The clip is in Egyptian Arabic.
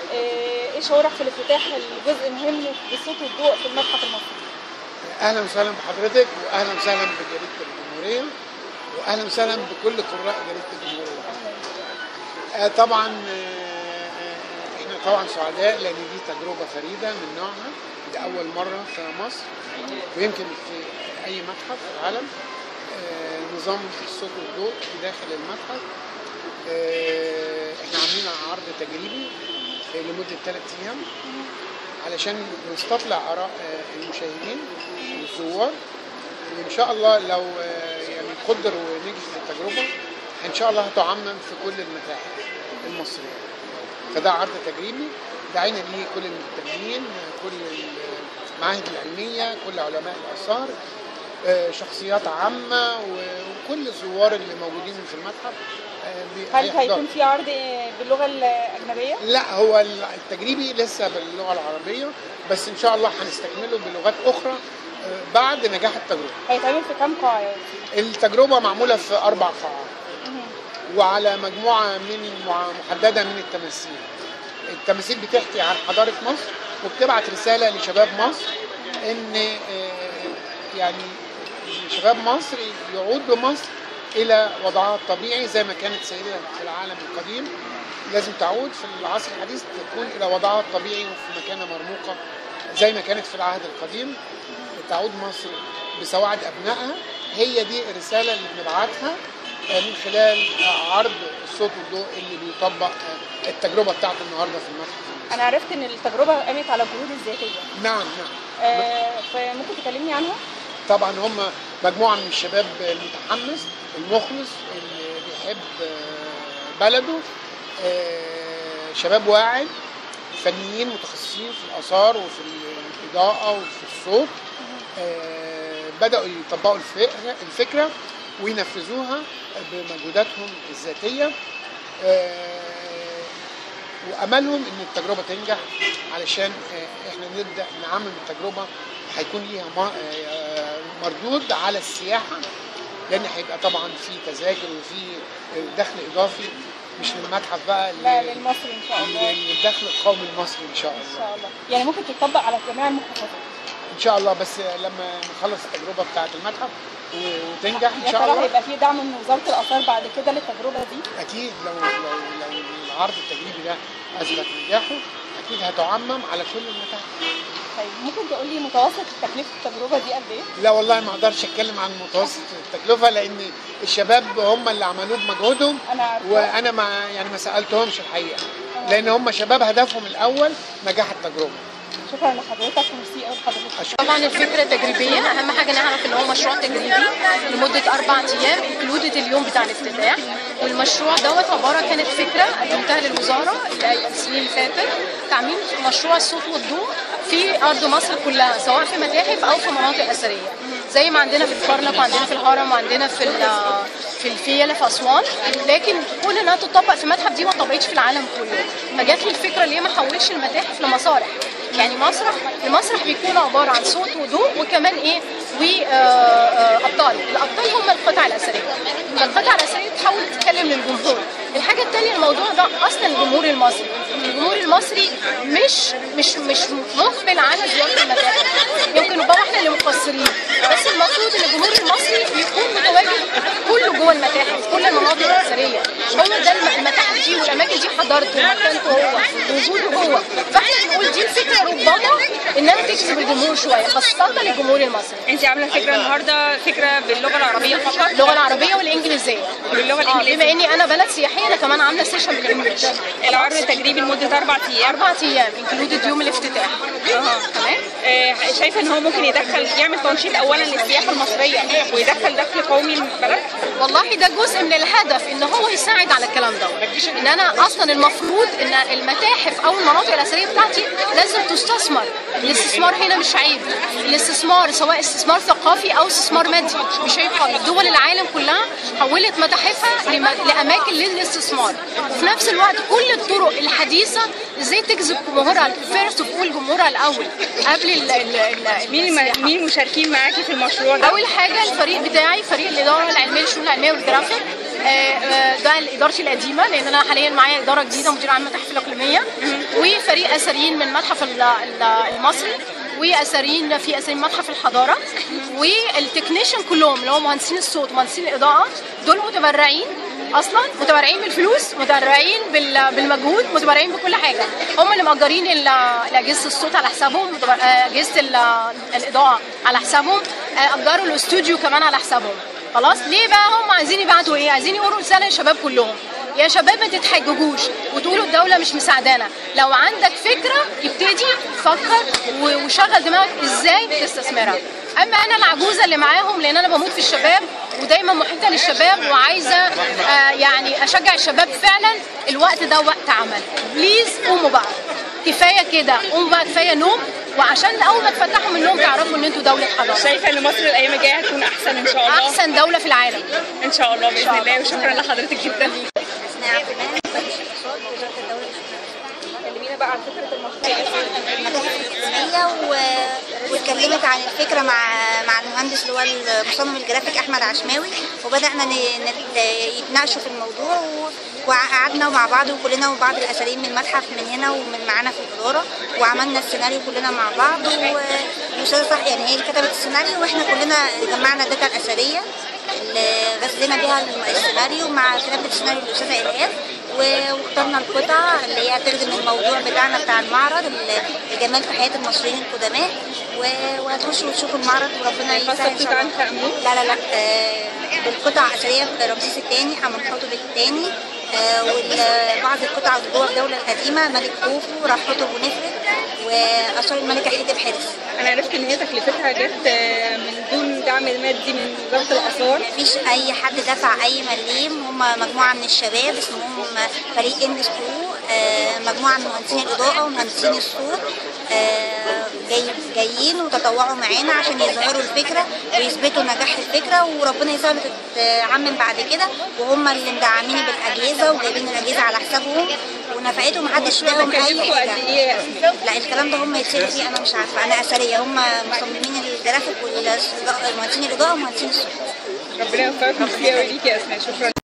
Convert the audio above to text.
آه، ايه شعورك في الافتتاح الجزء مهم بالصوت والضوء في المتحف المصري اهلا وسهلا بحضرتك واهلا وسهلا بجريده الجمهوريه واهلا وسهلا بكل قراء جريده الجمهوريه آه، طبعا آه، آه، احنا طبعا سعداء لان دي تجربه فريده من نوعها دي اول مره في مصر ويمكن في اي متحف في العالم آه، نظام الصوت والضوء في داخل المتحف آه، احنا عاملين عرض تجريبي لمده ثلاث ايام علشان نستطلع اراء آه، المشاهدين والزوار وان شاء الله لو آه، يعني قدر ونجحت التجربه ان شاء الله هتعمم في كل المتاحف المصريه فده عرض تجريبي دعينا ليه كل المهتمين كل المعاهد العلميه كل علماء الاثار آه، شخصيات عامه و- وكل الزوار اللي موجودين في المتحف آه، بي- هل هيحضروا. هيكون في عرض باللغه الاجنبيه لا هو التجريبي لسه باللغه العربيه بس ان شاء الله هنستكمله بلغات اخرى آه، بعد نجاح التجربه هيتعمل في كام قاعه يا وزير؟ التجربه معموله في اربع قاعات وعلى مجموعه من مع- محدده من التماثيل التماثيل بتحكي عن حضاره مصر وبتبعت رساله لشباب مصر ان آه، يعني شباب مصر يعود بمصر الى وضعها الطبيعي زي ما كانت سيده في العالم القديم لازم تعود في العصر الحديث تكون الى وضعها الطبيعي وفي مكانه مرموقه زي ما كانت في العهد القديم تعود مصر بسواعد ابنائها هي دي الرساله اللي بنبعتها آه، من خلال آه، عرض الصوت والضوء اللي بيطبق آه، التجربه بتاعته النهارده في المتحف انا عرفت ان التجربه قامت على الجهود الذاتيه نعم نعم آه، فممكن تكلمني عنها طبعا هم مجموعه من الشباب المتحمس المخلص اللي بيحب آه، بلده آه، شباب واعد فنيين متخصصين في الاثار وفي الاضاءه وفي الصوت آه، بداوا يطبقوا الفكره الفكره وينفذوها بمجهوداتهم الذاتيه آه، واملهم ان التجربه تنجح علشان آه، احنا نبدا نعمم التجربه هيكون ليها م- آه، مردود على السياحه لان هيبقى طبعا في تذاكر وفي دخل اضافي مش للمتحف بقى لا لل- للمصري ان شاء الله للدخل القومي المصري ان شاء ان الله شاء الله يعني ممكن تطبق على جميع المحافظات ان شاء الله بس لما نخلص التجربه بتاعه المتحف و- وتنجح ان يا شاء ترى الله هيبقى في دعم من وزاره الاثار بعد كده للتجربه دي اكيد لو لو لو العرض التجريبي ده اثبت نجاحه اكيد هتعمم على كل المتاحف طيب ممكن تقول لي متوسط تكلفه التجربه دي قد ايه لا والله ما اقدرش اتكلم عن متوسط التكلفه لان الشباب هم اللي عملوه بمجهودهم انا عارفه وانا ما يعني ما سالتهمش الحقيقه لان هم شباب هدفهم الاول نجاح التجربه شكرا لحضرتك وميرسي قوي لحضرتك طبعا الفكره تجريبيه اهم حاجه نعرف ان هو مشروع تجريبي لمده اربع ايام انكلودد اليوم بتاع الافتتاح والمشروع دوت عباره كانت فكره قدمتها للوزاره السنين اللي فاتت تعميم مشروع الصوت والضوء في ارض مصر كلها سواء في متاحف او في مناطق اثريه زي ما عندنا في الكرنك وعندنا في الهرم وعندنا في ال- في الفيله في اسوان لكن كون انها تطبق في متحف دي ما طبقتش في العالم كله فجات لي الفكره ليه ما احولش المتاحف لمسارح يعني مسرح المسرح بيكون عباره عن صوت وضوء وكمان ايه وابطال الابطال هم القطع الاثريه فالقطع الاثريه تحاول تتكلم للجمهور الحاجه الثانيه الموضوع ده اصلا الجمهور المصري الجمهور المصري مش مش مش مقبل على زياره المتاحف يمكن نبقى احنا اللي مقصرين بس المفروض ان الجمهور المصري يكون متواجد كله جوه المتاحف كل المناطق الاثريه هو ده الم- المتاحف دي والاماكن دي حضارته ومكانته هو وجوده هو فاحنا بنقول دي الفكره ربما انها تجذب الجمهور شويه خاصه للجمهور المصري انت عامله فكره النهارده فكره باللغه العربيه فقط اللغه العربيه والانجليزيه باللغه آه الانجليزيه بما اني انا بلد سياحيه انا كمان عامله سيشن بالانجلش العرض التجريبي لمده اربع ايام اربع ايام انكلودد يوم الافتتاح اها تمام آه، شايفه ان هو ممكن يدخل يعمل تنشيط اولا للسياحه المصريه ويدخل دخل قومي للبلد والله ده جزء من الهدف ان هو يساعد على الكلام ده ان انا اصلا المفروض ان المتاحف او المناطق الاثريه بتاعتي لازم تستثمر الاستثمار هنا مش عيب الاستثمار سواء استثمار ثقافي او استثمار مادي مش عيب خالص دول العالم كلها حولت متاحفها لم- لاماكن للاستثمار وفي نفس الوقت كل الطرق الحديثه رئيسه ازاي تجذب جمهورها فيرست اوف اول جمهورها الاول قبل ال ال ال مين الم- السياحة. مين المشاركين معاكي في المشروع ده؟ اول حاجه الفريق بتاعي فريق الاداره العلميه للشؤون العلميه والجرافيك آه، آه، ده ادارتي القديمه لان انا حاليا معايا اداره جديده مدير عام المتاحف الاقليميه وفريق اثريين من المتحف ال- ال- المصري واثريين في اثريين متحف الحضاره والتكنيشن كلهم اللي هو مهندسين الصوت ومهندسين الاضاءه دول متبرعين اصلا متبرعين بالفلوس متبرعين بال- بالمجهود متبرعين بكل حاجه هم اللي مأجرين ال- اجهزه الصوت على حسابهم متبر- آه، اجهزه ال- الاضاءه على حسابهم آه، اجروا الاستوديو كمان على حسابهم خلاص ليه بقى هم عايزين يبعتوا ايه عايزين يقولوا رساله للشباب كلهم يا شباب ما تتحججوش وتقولوا الدوله مش مساعدانا لو عندك فكره ابتدي فكر و- وشغل دماغك ازاي تستثمرها اما انا العجوزه اللي معاهم لان انا بموت في الشباب ودايما محيطه للشباب وعايزه آه يعني اشجع الشباب فعلا الوقت ده وقت عمل بليز قوموا بقى كفايه كده قوموا بقى كفايه نوم وعشان اول ما تفتحوا من النوم تعرفوا ان انتوا دوله حضاره شايفه ان مصر الايام الجايه هتكون احسن ان شاء الله احسن دوله في العالم ان شاء الله باذن الله وشكرا لحضرتك جدا أثناء اعتماد الاقتصاد وزارة الدولة كلمينا بقى عن فكره المشروع المتاحف الإسلامية و... واتكلمت عن الفكرة مع مع المهندس اللي هو المصمم الجرافيك أحمد عشماوي وبدأنا ن... نت... يتناقشوا في الموضوع و... وقعدنا مع بعض وكلنا وبعض الأثريين من المتحف من هنا ومن معانا في الإدارة وعملنا السيناريو كلنا مع بعض و- والأستاذة صح يعني هي اللي كتبت السيناريو وإحنا كلنا جمعنا الداتا الأثرية اللي غسلنا بيها السيناريو مع كتابة السيناريو الأستاذة إيهاب و- واخترنا القطع اللي هي تخدم الموضوع بتاعنا بتاع المعرض ال- الجمال في حياة المصريين القدماء و- وهتخشوا وتشوفوا المعرض وربنا خاصة يسهل إن شاء بتوت الله. عنخ آمون؟ لا لا لا آه، بالقطع أثرية رمسيس الثاني حمنحتب الثاني وبعض القطع اللي جوه الدولة القديمة ملك خوفو رحتب ونفرت وآثار الملكة حتب حرس انا عرفت ان هي تكلفتها جت آه، من دون دعم مادي من وزاره الاثار مفيش اي حد دفع اي مليم هم مجموعه من الشباب اسمهم فريق انجلش كرو آه، مجموعه من مهندسين الاضاءه ومهندسين الصوت آه، جاي جايين وتطوعوا معانا عشان يظهروا الفكره ويثبتوا نجاح الفكره وربنا يسهل تتعمم بعد كده وهم اللي مدعمين بالاجهزه وجايبين الاجهزه على حسابهم ونفعتهم محدش اداهم اي تكلفته قد حاجه ايه يا أسماء؟ لا الكلام ده هم يتصلوا فيه انا مش عارفه انا اثريه هم مصممين الجرافيك والمهندسين الاضاءه ومهندسين الصوت ربنا يوفقك ويخليك يا اسماء شكرا